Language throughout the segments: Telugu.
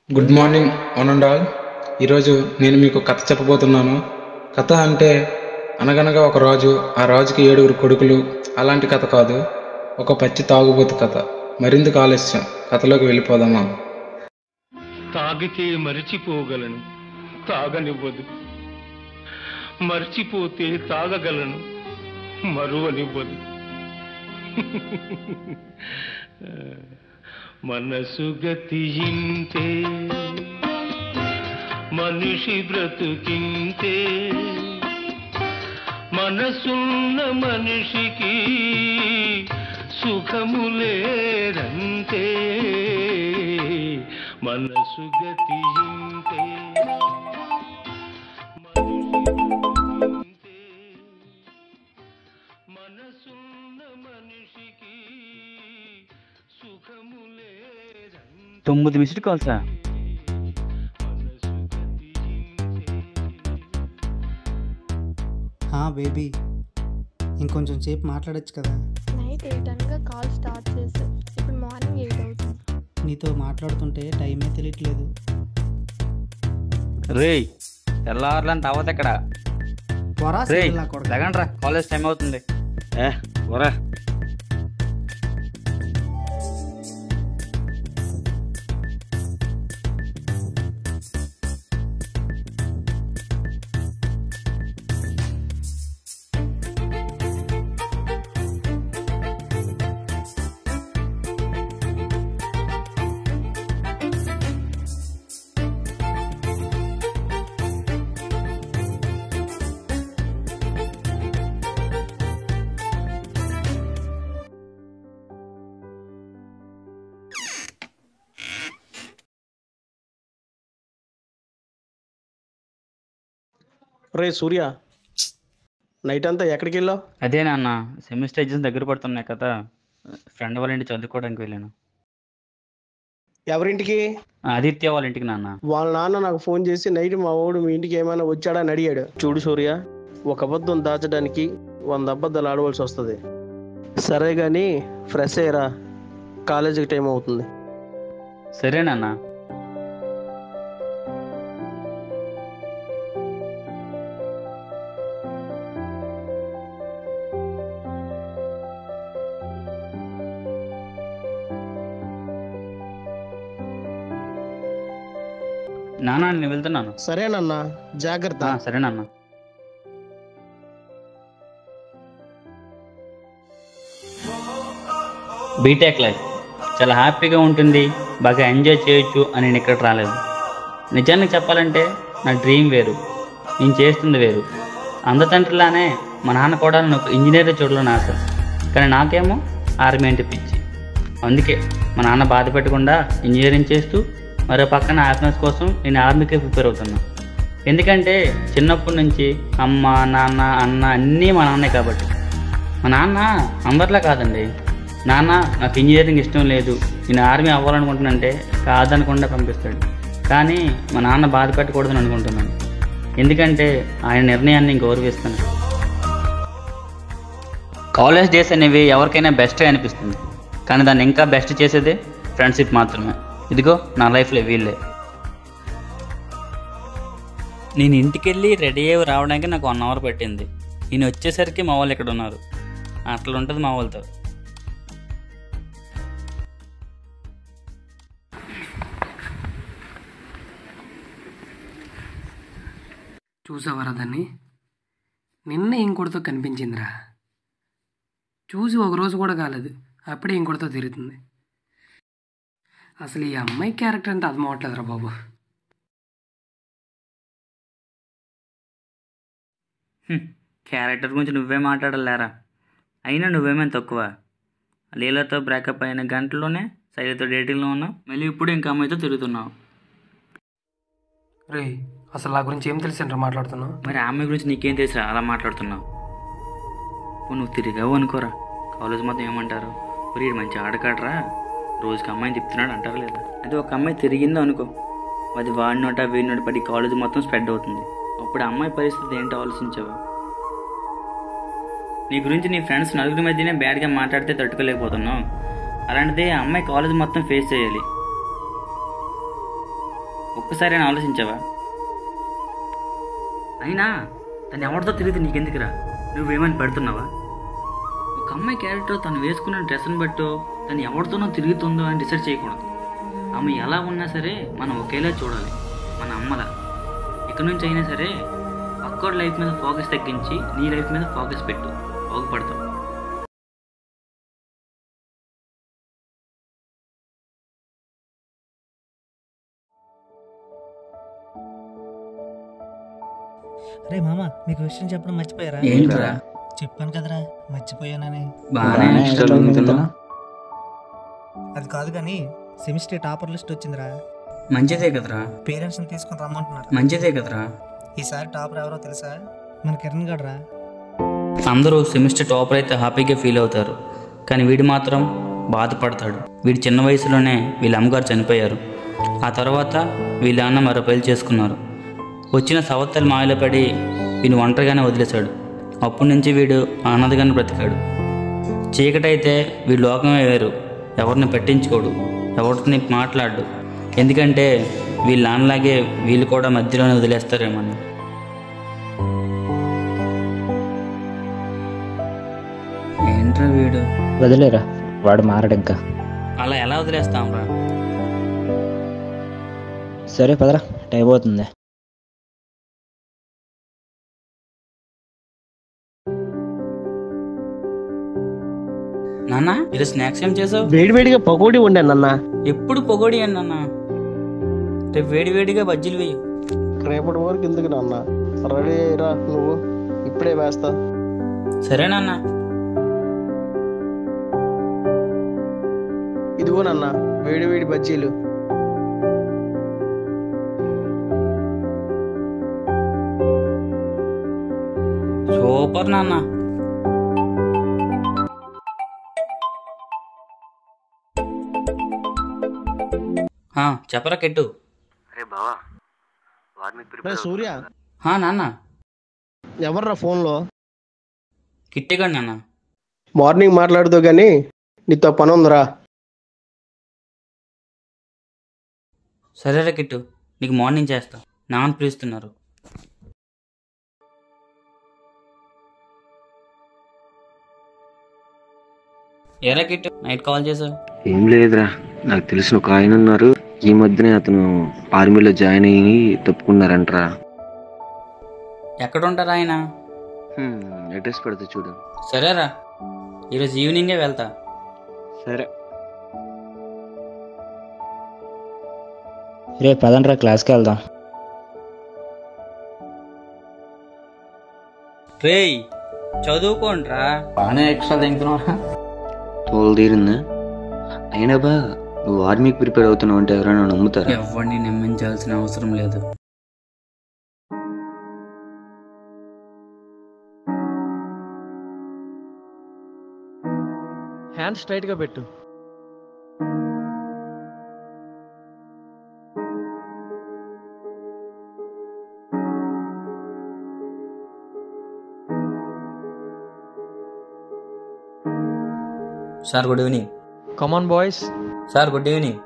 Good morning one and all ఈరోజు నేను మీకు కథ చెప్పబోతున్నాను కథ అంటే అనగనగా ఒక రాజు ఆ రాజుకి ఏడుగురు కొడుకులు అలాంటి కథ కాదు ఒక పచ్చి తాగుబోతు కథ మరిందుకు ఆలస్యం కథలోకి వెళ్ళిపోదామా తాగితే మరిచిపోగలను తాగనివ్వదు మర్చిపోతే తాగగలను మరువనివ్వదు మనసు గతి ఇంతే మనిషి బ్రతుకింతే మనసున్న మనిషికి సుఖము లేదంతే మనసు గతి ఇంతే మనిషి మనసున్న మనిషికి సుఖము లేదంతే తొమ్మిది మిస్డ్ కాల్సా మనసు గతి ఇంతే హా బేబీ ఇంకొంచెం సేపు మాట్లాడొచ్చు కదా నైట్ ఎయిట్ అనగా కాల్ స్టార్ట్ చేసావు ఇప్పుడు మార్నింగ్ ఎయిట్ అవుతుంది నీతో మాట్లాడుతుంటే టైమే తెలియట్లేదు రేయ్ తెల్లవారులని తర్వాత ఎక్కడ త్వర రేయ్ సీరియల్ కొడక. లగండ్రా కాలేజ్ టైం అవుతుంది ఏ వరా రే సూర్య నైట్ అంతా ఎక్కడికి వెళ్ళావు అదే నాన్న సెమిస్టర్ ఎగ్జామ్స్ దగ్గర పడుతున్నాయి కదా ఫ్రెండ్ వాళ్ళ ఇంటి చదువుకోవడానికి వెళ్ళాను ఎవరింటికి ఆదిత్య వాళ్ళ ఇంటికి నాన్న వాళ్ళ నాన్న నాకు ఫోన్ చేసి నైట్ మా వాడు మీ ఇంటికి ఏమైనా వచ్చాడా అని అడిగాడు చూడు సూర్య ఒక అబద్ధం దాచడానికి వంద అబద్ధాలు ఆడవలసి వస్తుంది సరే కానీ ఫ్రెష్ అయ్యరా కాలేజీకి టైం అవుతుంది సరే నాన్న నాన్న నేను వెళ్తున్నాను సరేనన్నా జాగ్రత్త ఆ, సరే నాన్న బీటెక్ లైఫ్ చాలా హ్యాపీగా ఉంటుంది బాగా ఎంజాయ్ చేయొచ్చు అని నేను ఇక్కడ రాలేదు నిజానికి చెప్పాలంటే నా డ్రీమ్ వేరు నేను చేస్తుంది వేరు అందతండ్రిలానే మా నాన్న కూడా నన్ను ఒక ఇంజనీర్ చూడాలని ఆశ కానీ నాకేమో ఆర్మీ అంటే పిచ్చి అందుకే మా నాన్న బాధ పెట్టకుండా ఇంజనీరింగ్ చేస్తూ మరో పక్కన హ్యాపీనెస్ కోసం నేను ఆర్మీకే ప్రిపేర్ అవుతున్నా ఎందుకంటే చిన్నప్పటి నుంచి అమ్మ నాన్న అన్న అన్నీ మా నాన్నే కాబట్టి మా నాన్న అందరిలా కాదండి నాన్న నాకు ఇంజనీరింగ్ ఇష్టం లేదు నేను ఆర్మీ అవ్వాలనుకుంటున్నానంటే కాదనకుండా పంపిస్తాడు కానీ మా నాన్న బాధ పెట్టకూడదని అనుకుంటున్నాను ఎందుకంటే ఆయన నిర్ణయాన్ని నేను గౌరవిస్తాను కాలేజ్ డేస్ అనేవి ఎవరికైనా బెస్టే అనిపిస్తుంది కానీ దాన్ని ఇంకా బెస్ట్ చేసేదే ఫ్రెండ్షిప్ మాత్రమే ఇదిగో నా లైఫ్లో వీళ్ళే నేను ఇంటికి వెళ్ళి రెడీ అయ్యి రావడానికి నాకు వన్ అవర్ పట్టింది నేను వచ్చేసరికి మా వాళ్ళు ఇక్కడ ఉన్నారు అట్లా ఉంటుంది మా వాళ్ళతో చూసావరా దాన్ని నిన్న ఇంకోటితో కనిపించిందిరా చూసి ఒక రోజు కూడా కాలేదు అప్పుడే ఇంకోటితో తిరుగుతుంది అసలు ఈ అమ్మాయి క్యారెక్టర్ అంతా అర్థం అవట్లేదురా బాబు క్యారెక్టర్ గురించి నువ్వే మాట్లాడలేరా అయినా నువ్వేమేం తక్కువ లీలతో బ్రేకప్ అయిన గంటలోనే శైలితో డేటింగ్లో ఉన్నావు మళ్ళీ ఇప్పుడు ఇంకా అమ్మాయితో తిరుగుతున్నావు రే అసలు నా గురించి ఏం తెలిసిండ్రా మాట్లాడుతున్నావు మరి ఆ అమ్మాయి గురించి నీకేం తెలుసా అలా మాట్లాడుతున్నావు ఓ నువ్వు తిరిగావు అనుకోరా కాలేజ్ మొత్తం ఏమంటారు మరి ఈడు మంచి ఆడకాడరా రోజుకి అమ్మాయిని చెప్తున్నాడు అంటారు లేదా అది ఒక అమ్మాయి తిరిగిందో అనుకో అది వాడి నోట వీడి నోట పడి కాలేజ్ మొత్తం స్ప్రెడ్ అవుతుంది అప్పుడు ఆ అమ్మాయి పరిస్థితి ఏంటో ఆలోచించావా నీ గురించి నీ ఫ్రెండ్స్ నలుగురి మధ్యనే బ్యాడ్గా మాట్లాడితే తట్టుకోలేకపోతున్నావు అలాంటిది ఆ అమ్మాయి కాలేజ్ మొత్తం ఫేస్ చేయాలి ఒక్కసారి ఆలోచించావా అయినా తను ఎవరితో తిరిగితే నీకెందుకురా నువ్వేమని పెడుతున్నావా ఒక అమ్మాయి క్యారెక్టర్ తను వేసుకున్న డ్రెస్ని బట్టో తను ఎవరితోనో తిరుగుతుందో అని డిసైడ్ చేయకూడదు ఆమె ఎలా ఉన్నా సరే మనం ఒకేలా చూడాలి మన అమ్మలా ఇక నుంచి అయినా సరే పక్కోడి లైఫ్ మీద ఫోకస్ తగ్గించి నీ లైఫ్ మీద ఫోకస్ పెట్టు బాగుపడతావు అరే మామ మీకు విషయం చెప్పడం మర్చిపోయారా ఏంట్రా చెప్పాను కదరా మర్చిపోయానని బాగానే అది కాదు కానీ సెమిస్టర్ టాపర్ లిస్ట్ వచ్చిందిరా మంచిదే కదరా పేరెంట్స్ని తీసుకొని రమ్మంటున్నారు మంచిదే కదరా ఈసారి టాపర్ ఎవరో తెలుసా మన కిరణ్ గడ్రా అందరూ సెమిస్టర్ టాపర్ అయితే హ్యాపీగా ఫీల్ అవుతారు కానీ వీడు మాత్రం బాధపడతాడు వీడి చిన్న వయసులోనే వీళ్ళ అమ్మగారు చనిపోయారు ఆ తర్వాత వీళ్ళ అన్న మరో పెళ్లి చేసుకున్నారు వచ్చిన సవత్తలు మాయలో పడి వీడిని ఒంటరిగానే వదిలేశాడు అప్పటి నుంచి వీడు అనాథగానే బ్రతికాడు చీకటైతే వీడి లోకమే వేరు ఎవరిని పట్టించుకోడు ఎవరిని మాట్లాడు ఎందుకంటే వీళ్ళ నాన్నలాగే వీళ్ళు కూడా మధ్యలోనే వదిలేస్తారేమని ఏంట్రా వీడు వదిలేరా వాడు మారడింకా అలా ఎలా వదిలేస్తాంరా సరే పదరా టైం అవుతుంది నాన్న ఇది స్నాక్స్ ఏం చేసావు వేడివేడిగా పకోడీ వండాను అన్న ఎప్పుడు పొగడి అని నాన్న రేపు వేడి వేడిగా బజ్జీలు వేయి రేపటి వరకు ఎందుకు నాన్న రెడీ అయ్యిరా నువ్వు ఇప్పుడే వేస్తా సరే నాన్న ఇదిగో నాన్న వేడి వేడి బజ్జీలు సూపర్ నాన్న ఆ, చెప్పరా కెట్టు రే సూర్య హా, నాన్న ఎవర్రా ఫోన్లో కిట్టిగాడు నాన్న మార్నింగ్ మాట్లాడుతూ గానీ నీతో పని ఉందిరా సరేరా కిట్టు నీకు మార్నింగ్ చేస్తా నాన్న పిలుస్తున్నారు ఎరా కిట్టు నైట్ కాల్ చేసావు ఏం లేదురా నాకు తెలిసిన ఒక ఆయన ఉన్నారు ఈ మధ్యనే అతను ఆర్మీలో జాయిన్ అయ్యి తప్పుకున్నారంటరా ఎక్కడ ఉంటారా ఆయన హ్మ్, అడ్రస్ పెడతా చూడు సరేరా ఈరోజు ఈవినింగే వెళ్తా సరే రే పదండ్రా క్లాస్కి వెళ్దాం రేయ్ చదువుకోండ్రా బాగానే ఎక్స్ట్రా తింటున్నావా తోలు తీరిందా అయినా బా నువ్వు ఆర్మీకి ప్రిపేర్ అవుతున్నావు అంటే ఎవరైనా నమ్ముతారా ఎవరిని నమ్మించాల్సిన అవసరం లేదు హ్యాండ్ స్ట్రైట్ గా పెట్టు sir good evening come on boys sir good evening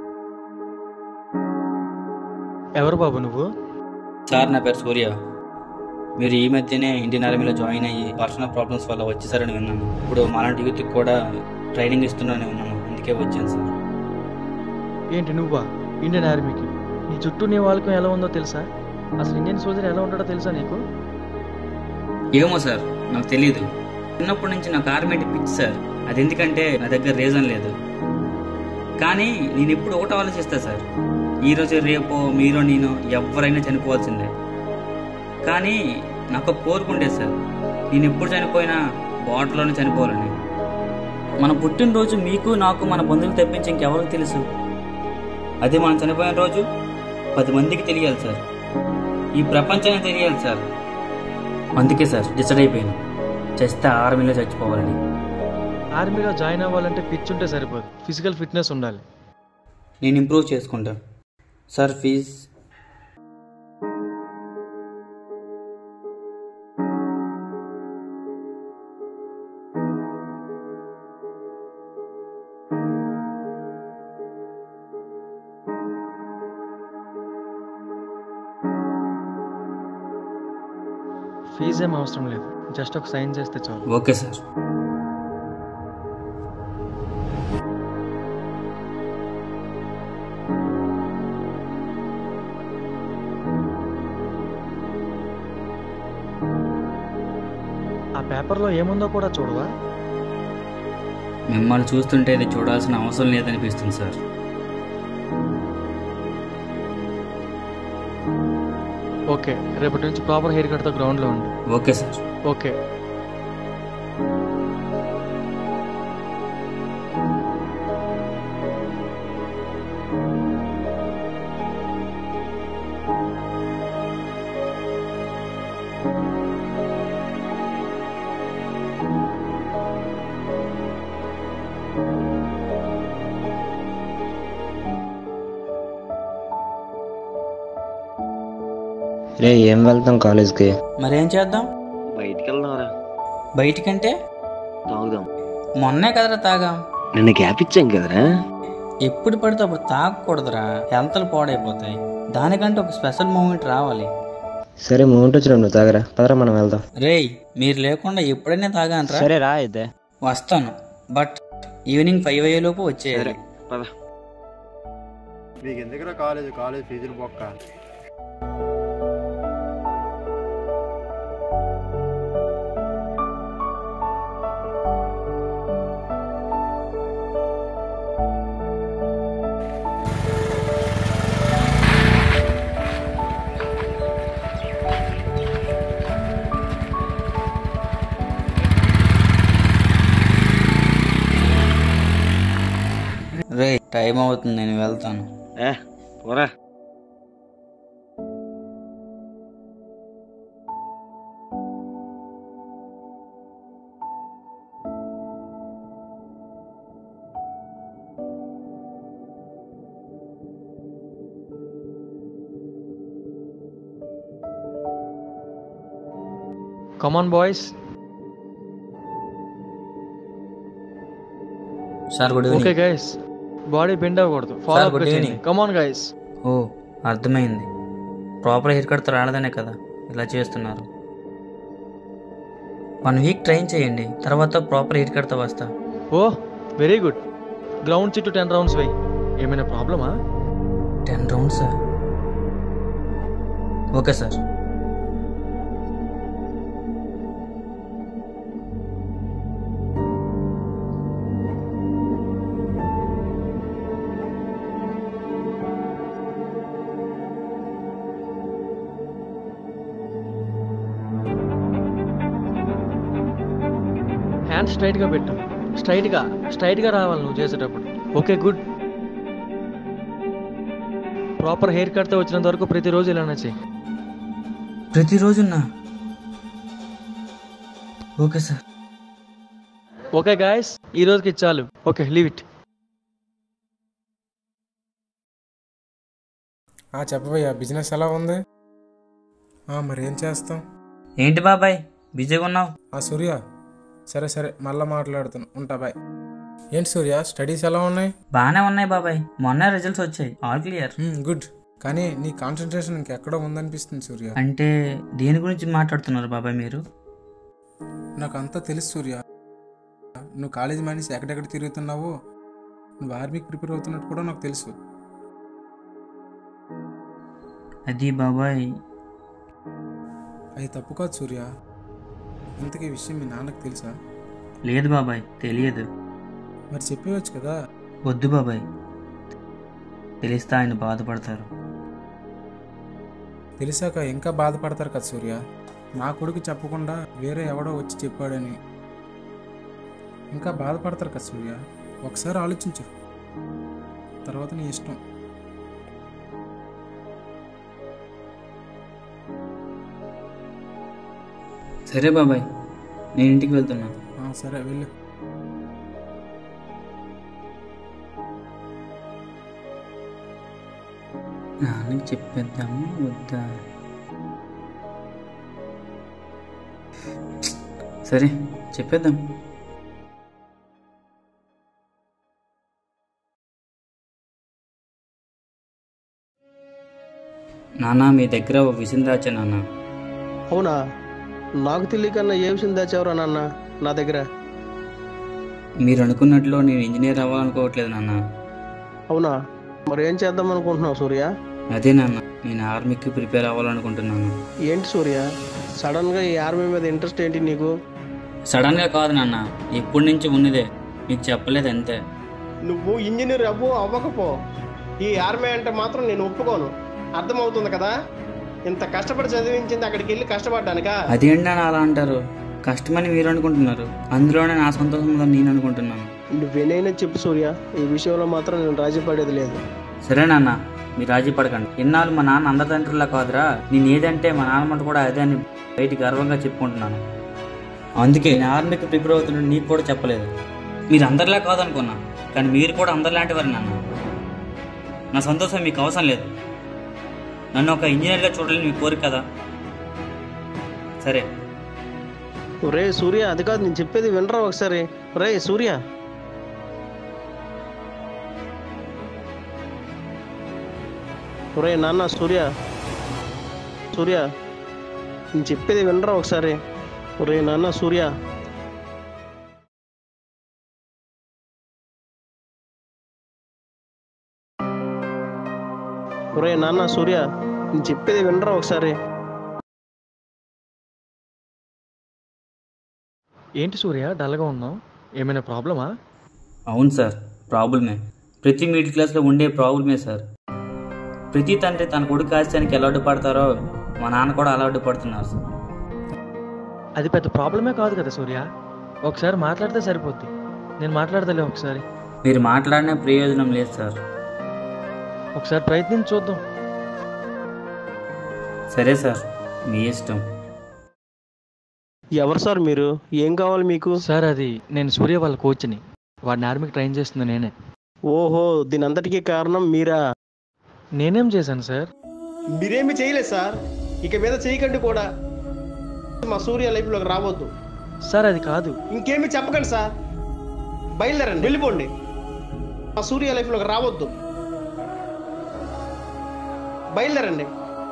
ఎవరు బాబు నువ్వు సార్ నా పేరు సూర్య మీరు ఈ మధ్యనే ఇండియన్ ఆర్మీలో జాయిన్ అయ్యి పర్సనల్ ప్రాబ్లమ్స్ వల్ల వచ్చేసారని విన్నాను ఇప్పుడు మాలాంటి యూత్కి కూడా ట్రైనింగ్ ఇస్తున్నారని విన్నాను అందుకే వచ్చాను సార్ ఏంటి నువ్వా ఇండియన్ ఆర్మీకి నీ చుట్టూ నీ వాళ్ళకం ఎలా ఉందో తెలుసా అసలు ఇండియన్ సోల్జర్ ఎలా ఉంటాడో తెలుసా నీకు ఏమో సార్ నాకు తెలియదు చిన్నప్పటి నుంచి నాకు ఆర్మీ అంటే పిచ్చి సార్ అది ఎందుకంటే నా దగ్గర రీజన్ లేదు కానీ నేను ఎప్పుడు ఒకటి ఆలోచిస్తా సార్ ఈ రోజు రేపో మీరో నేను ఎవరైనా చనిపోవాల్సిందే కానీ నాకు ఒక కోరుకుండే సార్ నేను ఎప్పుడు చనిపోయినా బాటలోనే చనిపోవాలని మన పుట్టినరోజు మీకు నాకు మన బంధువులు తెప్పించి ఇంకెవరికి తెలుసు అది మనం చనిపోయిన రోజు పది మందికి తెలియాలి సార్ ఈ ప్రపంచానికి తెలియాలి సార్ అందుకే సార్ డిసైడ్ అయిపోయాను చేస్తే ఆర్మీలో చచ్చిపోవాలని ఆర్మీలో జాయిన్ అవ్వాలంటే పిచ్ ఉంటే సరిపోదు ఫిజికల్ ఫిట్నెస్ ఉండాలి నేను ఇంప్రూవ్ చేసుకుంటా సార్ ఫీజ్ ఫీజు ఏం అవసరం లేదు జస్ట్ ఒక సైన్ చేస్తే చాలు ఓకే సార్ ఆ పేపర్లో ఏముందో కూడా చూడవా మిమ్మల్ని చూస్తుంటే ఇది చూడాల్సిన అవసరం లేదనిపిస్తుంది సార్ ఓకే రేపటి నుంచి ప్రాపర్ హెయిర్ కట్తో గ్రౌండ్లో ఉండు ఓకే సార్ ఓకే రే ఏం వెళ్తాం కాలేజ్కి మరేం చేద్దాం బయటికి వెళ్దాంరా బయటికంటే తాగుదాం మొన్నే కదరా తాగాం నిన్న గ్యాప్ ఇచ్చాం కదరా ఎప్పుడు పడితే అప్పుడు తాగకూడదురా హెల్త్లు పాడైపోతాయి దానికంటే ఒక స్పెషల్ మూమెంట్ రావాలి సరే మూమెంట్ వచ్చిన నువ్వు తాగరా పదరా మనం వెళ్దాం రేయ్ మీరు లేకుండా ఎప్పుడైనా తాగానరా సరే రా అయితే వస్తాను బట్ ఈవినింగ్ ఫైవ్ అయ్యేలోపు వచ్చేయాలి పద మీకు ఎందుకురా కాలేజ్ కాలేజ్ ఫీజులు బొక్క రే టైం అవుతుంది నేను వెళ్తాను ఏ పోరా come on boys sir good okay evening guys body bend అవ్వకూడదు Sir, follow good evening. Come on guys oh అర్థమైంది ప్రాపర్ హెయిర్ కట్తో రాలేదనే కదా ఇలా చేస్తున్నారు వన్ వీక్ ట్రైన్ చేయండి తర్వాత ప్రాపర్ హెయిర్ కట్తో వస్తా ఓ వెరీ గుడ్ గ్రౌండ్ చుట్టూ టెన్ రౌండ్స్ వేయి ఏమైనా ప్రాబ్లమా ten rounds okay sir hand స్ట్రైట్గా పెట్టు స్ట్రైట్గా స్ట్రైట్గా రావాలి నువ్వు చేసేటప్పుడు ఓకే గుడ్ ప్రాపర్ హెయిర్ కట్తో వచ్చినంత వరకు ప్రతిరోజు ఇలానే చెయ్యి ప్రతిరోజున్నా ఓకే సార్ ఓకే గాయస్ ఈ రోజుకి చాలు ఓకే లీవ్ ఇట్ ఆ చెప్పబోయా బిజినెస్ ఎలా ఉంది ఆ, మరి ఏం చేస్తాం ఏంటి బాబాయ్ బిజీగా ఉన్నావు ఆ సూర్య సరే సరే మళ్ళా మాట్లాడుతాను ఉంటా బాయ్ ఏంటి సూర్య స్టడీస్ ఎలా ఉన్నాయి బాగానే ఉన్నాయి బాబాయ్ మొన్న రిజల్ట్స్ వచ్చాయి ఆల్ క్లియర్ గుడ్ కానీ నీ కాన్సన్ట్రేషన్ ఇంకెక్కడో ఉందనిపిస్తుంది సూర్య అంటే దేని గురించి మాట్లాడుతున్నారు బాబాయ్ మీరు నాకు అంతా తెలుసు సూర్య నువ్వు కాలేజీ మానేసి ఎక్కడెక్కడ తిరుగుతున్నావో నువ్వు ఆర్మీకి ప్రిపేర్ అవుతున్నట్టు కూడా నాకు తెలుసు అది బాబాయ్ అది తప్పు కాదు సూర్య ఇంతకీ ఈ విషయం మీ నాన్నకు తెలుసా లేదు బాబాయ్ తెలియదు మరి చెప్పేవచ్చు కదా వద్దు బాబాయ్ తెలిస్తే ఆయన బాధపడతారు తెలిసాక ఇంకా బాధపడతారు కదా సూర్య నా కొడుకు చెప్పకుండా వేరే ఎవడో వచ్చి చెప్పాడని ఇంకా బాధపడతారు కదా సూర్య ఒకసారి ఆలోచించు తర్వాత నీ ఇష్టం సరే బాబాయ్ నేను ఇంటికి వెళ్తున్నా ఆ, సరే వెళ్ళు నాన్నకి చెప్పేద్దాము వద్దా సరే చెప్పేద్దాం నాన్న మీ దగ్గర ఒక విషయం దాచా నాన్న అవునా నాకు తెలియకన్నా ఏ విషయం దాచావురా నాన్న నా దగ్గర మీరు అనుకున్నట్లు నేను ఇంజనీర్ అవ్వాలనుకోవట్లేదు నాన్న అవునా మరి ఏం చేద్దాం అనుకుంటున్నావు సూర్య అదే నాన్న నేను ఆర్మీకి ప్రిపేర్ అవ్వాలనుకుంటున్నాను ఏంటి సూర్య సడన్గా ఈ ఆర్మీ మీద ఇంట్రెస్ట్ ఏంటి నీకు సడన్గా కాదు నాన్న ఎప్పటి నుంచి ఉన్నదే మీకు చెప్పలేదు అంతే నువ్వు ఇంజనీర్ అవ్వు అవ్వకపో ఈ ఆర్మీ అంటే మాత్రం నేను ఒప్పుకోను అర్థమవుతుంది కదా ఇంత కష్టపడి చదివించింది అక్కడికి వెళ్ళి కష్టపడ్డానికా అదేంటి నాన్న అలా అంటారు కష్టమని మీరు అనుకుంటున్నారు అందులోనే నా సంతోషం ఉందని నేను అనుకుంటున్నాను నువ్వేనైనా చెప్పు సూర్య ఈ విషయంలో మాత్రం నేను రాజీ పడేది లేదు సరే నాన్న మీరు రాజీ పడకండి ఇన్నాళ్ళు మా నాన్న అందతండ్రులా కాదురా నేను ఏదంటే మా నాన్నమ్మ కూడా అదే అని బయట గర్వంగా చెప్పుకుంటున్నాను అందుకే నేను ఆర్మీకి ప్రిపేర్ అవుతున్న నీకు కూడా చెప్పలేదు మీరు అందరిలా కాదనుకున్నా కానీ మీరు కూడా అందరిలాంటి వారు నాన్న నా సంతోషం మీకు అవసరం లేదు నన్ను ఒక ఇంజనీర్గా చూడాలని మీ కోరిక కదా సరే రే సూర్య అది కాదు నేను చెప్పేది వినరా ఒకసారి రే సూర్య రే నాన్న సూర్య సూర్య నేను చెప్పేది వినరా ఒకసారి రే నాన్న సూర్య రే నాన్న సూర్య నేను చెప్పేది వినరా ఒకసారి ఏంటి సూర్య డల్గా ఉన్నావు ఏమైనా ప్రాబ్లమా అవును సార్ ప్రాబ్లమే ప్రతి మిడిల్ క్లాస్లో ఉండే ప్రాబ్లమే సార్ ప్రతి తండ్రి తన కొడుకు ఆశయానికి ఎలా అడ్డుపడతారో మా నాన్న కూడా అలా అడ్డుపడుతున్నారు సార్ అది పెద్ద ప్రాబ్లమే కాదు కదా సూర్య ఒకసారి మాట్లాడితే సరిపోద్ది నేను మాట్లాడతలే ఒకసారి మీరు మాట్లాడిన ప్రయోజనం లేదు సార్ ఒకసారి ప్రయత్నించి చూద్దాం సరే సార్ మీ ఇష్టం ఎవరు సార్ మీరు ఏం కావాలి మీకు సార్ అది నేను సూర్య వాళ్ళ కోచ్ని వాడిని ఆర్మీకి ట్రైన్ చేస్తుంది నేనే ఓహో దీని అంతటికీ కారణం మీరా నేనేం చేశాను సార్ మీరేమి చేయలేదు సార్ ఇక మీద చేయకండి కూడా మా సూర్య లైఫ్లోకి రావద్దు సార్ అది కాదు ఇంకేమి చెప్పకండి సార్ బయలుదేరండి వెళ్ళిపోండి మా సూర్య లైఫ్లోకి రావద్దు బయలుదేరండి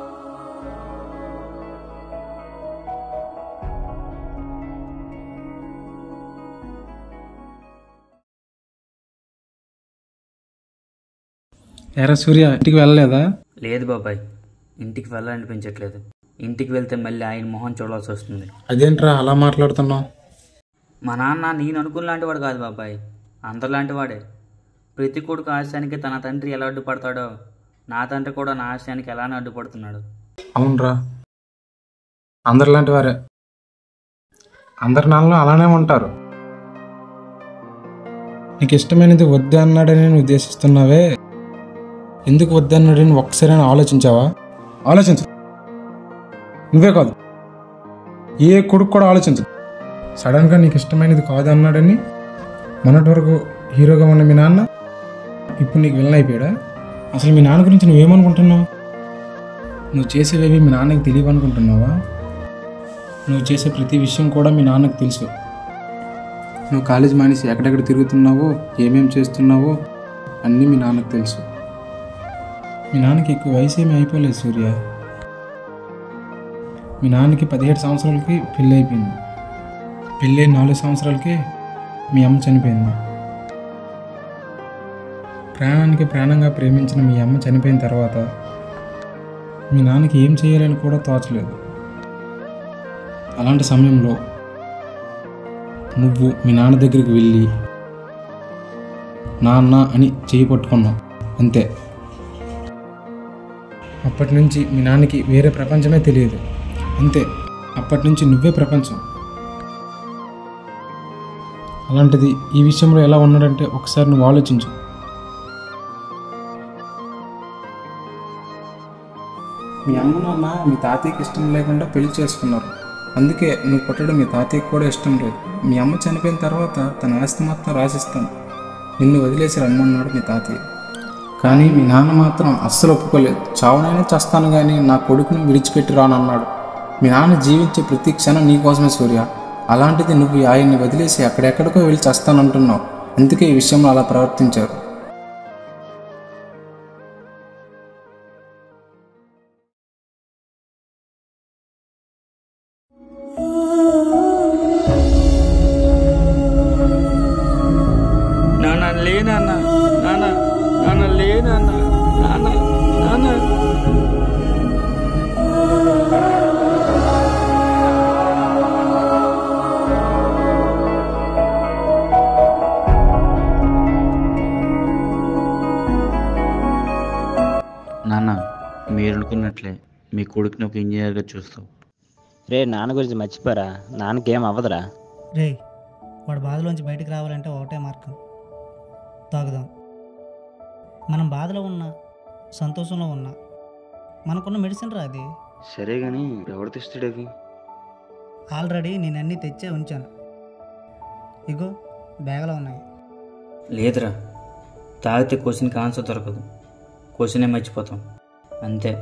ఎరా సూర్య ఇంటికి వెళ్ళలేదా లేదు బాబాయ్ ఇంటికి వెళ్ళాలనిపించట్లేదు ఇంటికి వెళ్తే మళ్ళీ ఆయన మొహం చూడాల్సి వస్తుంది అదేంట్రా అలా మాట్లాడుతున్నావు మా నాన్న నేను అనుకున్నలాంటి వాడు కాదు బాబాయ్ అందరిలాంటి వాడే ప్రతి కొడుకు ఆశయానికి తన తండ్రి ఎలా అడ్డుపడతాడో నా తండ్రి కూడా నా ఆశయానికి ఎలానే అడ్డుపడుతున్నాడు అవునరా అందరిలాంటి వారే అందరి నాన్నలు అలానే ఉంటారు నీకు ఇష్టమైనది వద్దు అన్నాడని నేను ఉద్దేశిస్తున్నావే ఎందుకు వద్దన్నాడని ఒక్కసారి ఆలోచించావా ఆలోచించు నువ్వే కాదు ఏ కొడుకు కూడా ఆలోచించు సడన్గా నీకు ఇష్టమైనది కాదు అన్నాడని మొన్నటి వరకు హీరోగా ఉన్న మీ నాన్న ఇప్పుడు నీకు విలన్ అయిపోయాడా అసలు మీ నాన్న గురించి నువ్వేమనుకుంటున్నావు నువ్వు చేసేవేవి మీ నాన్నకి తెలియవు అనుకుంటున్నావా నువ్వు చేసే ప్రతి విషయం కూడా మీ నాన్నకు తెలుసు నువ్వు కాలేజ్ మానేసి ఎక్కడెక్కడ తిరుగుతున్నావో ఏమేం చేస్తున్నావో అన్నీ మీ నాన్నకు తెలుసు మీ నాన్నకి ఎక్కువ వయసు ఏమీ అయిపోలేదు సూర్య మీ నాన్నకి పదిహేడు సంవత్సరాలకి పెళ్ళి అయిపోయింది పెళ్ళి నాలుగు సంవత్సరాలకి మీ అమ్మ చనిపోయింది ప్రాణానికి ప్రాణంగా ప్రేమించిన మీ అమ్మ చనిపోయిన తర్వాత మీ నాన్నకి ఏం చేయాలని కూడా తోచలేదు అలాంటి సమయంలో నువ్వు మీ నాన్న దగ్గరికి వెళ్ళి నాన్న అని చేయి పట్టుకున్నావు అంతే అప్పటి నుంచి మీ నాన్నకి వేరే ప్రపంచమే తెలియదు అంతే అప్పటి నుంచి నువ్వే ప్రపంచం అలాంటిది ఈ విషయంలో ఎలా ఉన్నాడంటే ఒకసారి నువ్వు ఆలోచించు మీ అమ్మ నాన్న మీ తాతయ్యకి ఇష్టం లేకుండా పెళ్లి చేసుకున్నారు అందుకే నువ్వు పుట్టడం మీ తాతయ్యకి కూడా ఇష్టం లేదు మీ అమ్మ చనిపోయిన తర్వాత తన ఆస్తి మొత్తం రాసిస్తాను నిన్ను వదిలేసి రమ్మన్నాడు మీ తాతయ్య కానీ మీ నాన్న మాత్రం అస్సలు ఒప్పుకోలేదు చావునైనా చేస్తాను కానీ నా కొడుకుని విడిచిపెట్టి రానన్నాడు మీ నాన్న జీవించే ప్రతి క్షణం నీకోసమే సూర్య అలాంటిది నువ్వు ఆయన్ని వదిలేసి అక్కడెక్కడికో వెళ్ళి చేస్తానంటున్నావు అందుకే ఈ విషయంలో అలా ప్రవర్తించారు Oh కొడుకుని ఒక ఇంజనీర్గా చూస్తావు రే నాన్న గురించి మర్చిపోరా నాన్నకేం అవ్వదురా రే వాడు బాధలోంచి బయటకు రావాలంటే ఒకటే మార్గం తాగుదాం మనం బాధలో ఉన్నా సంతోషంలో ఉన్నా మనకున్న మెడిసిన్ రా అది సరే కానీ ఎవరు తెస్తాడు అవి ఆల్రెడీ నేను అన్నీ తెచ్చే ఉంచాను ఇగో బ్యాగ్లో ఉన్నాయి లేదురా తాగితే క్వశ్చన్కి ఆన్సర్ దొరకదు క్వశ్చనే మర్చిపోతాం అంతే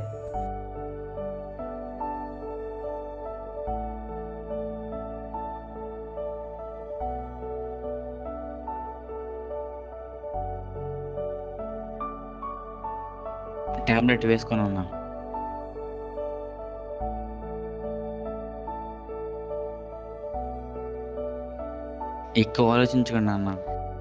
ట్యాబ్లెట్ వేసుకొని ఉన్నా ఎక్కువ ఆలోచించకండి అన్న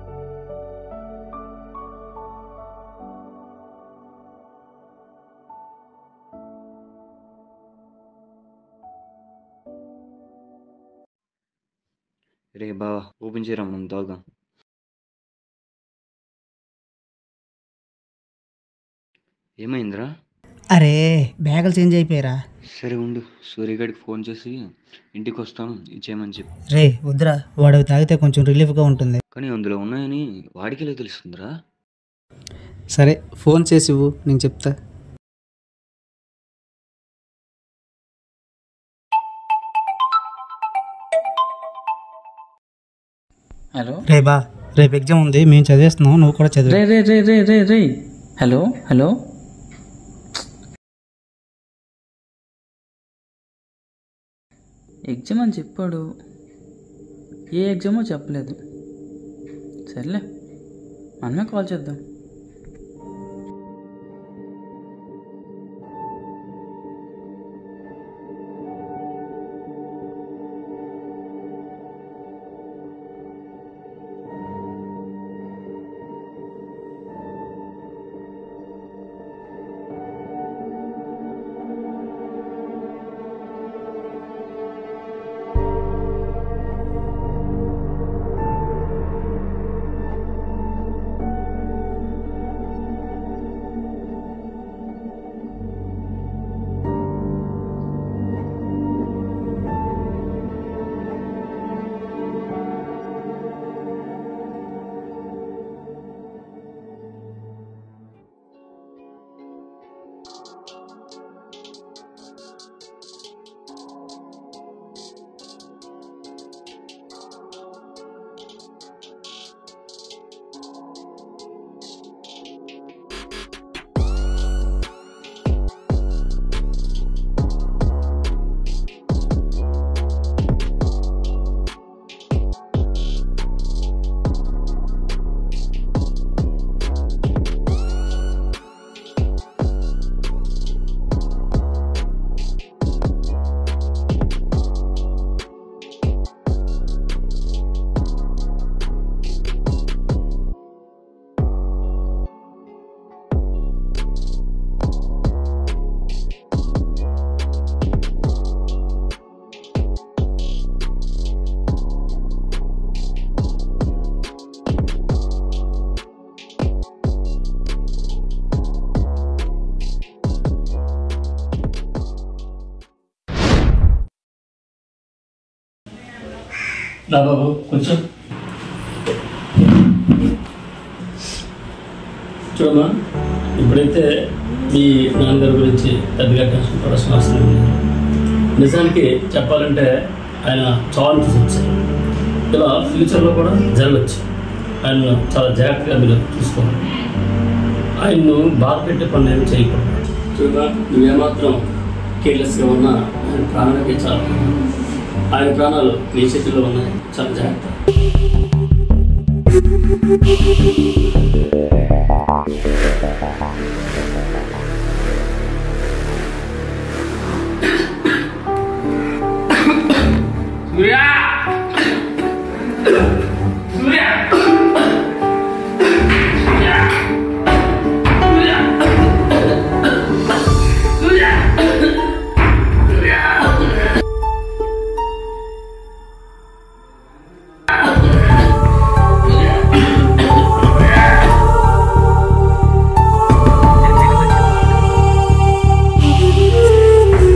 రే బావా ఓపెన్ చేయరా మనం తాగుదాం ఏమైందిరా అరే బ్యాగులు చేంజ్ అయిపోయారా సరే ఉండు సూర్యగాడికి ఫోన్ చేసి ఇంటికి వస్తాను ఇచ్చేయమని చెప్పు రే వద్దురా వాడు అవి తాగితే కొంచెం రిలీఫ్గా ఉంటుంది కానీ అందులో ఉన్నాయని వాడికి ఎలా తెలుస్తుందిరా సరే ఫోన్ చేసి ఇవ్వు నేను చెప్తా హలో రే బా రేపు ఎగ్జామ్ ఉంది మేము చదివేస్తున్నాం నువ్వు కూడా చదివే రే రే రే రే రే రే హలో హలో ఎగ్జామ్ అని చెప్పాడు ఏ ఎగ్జామో చెప్పలేదు సర్లే మనమే కాల్ చేద్దాం రా బాబు కొంచెం చూడమ్మా ఇప్పుడైతే మీ నాన్నగారి గురించి పెద్దగా టెన్షన్ పడాల్సిన అవసరం లేదు నిజానికి చెప్పాలంటే ఆయన చాలా చూసి వచ్చారు ఇలా ఫ్యూచర్లో కూడా జరగచ్చు ఆయన చాలా జాగ్రత్తగా మీరు చూసుకోవాలి ఆయన్ను బాధ పెట్టే పనులు ఏమి చేయకూడదు చూడగా నువ్వేమాత్రం కేర్లెస్గా ఉన్నా ఆయన ప్రాణానికి చాలా ఆయన ప్రాణాలు నీ చేతిలో ఉన్నాయి చాలా జాగ్రత్త సూర్య సూర్య Thank you.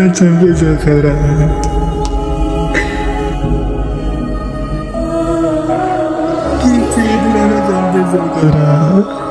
చంపేశావు కదరా ఈ చేతిలోనే చంపేశావు కదరా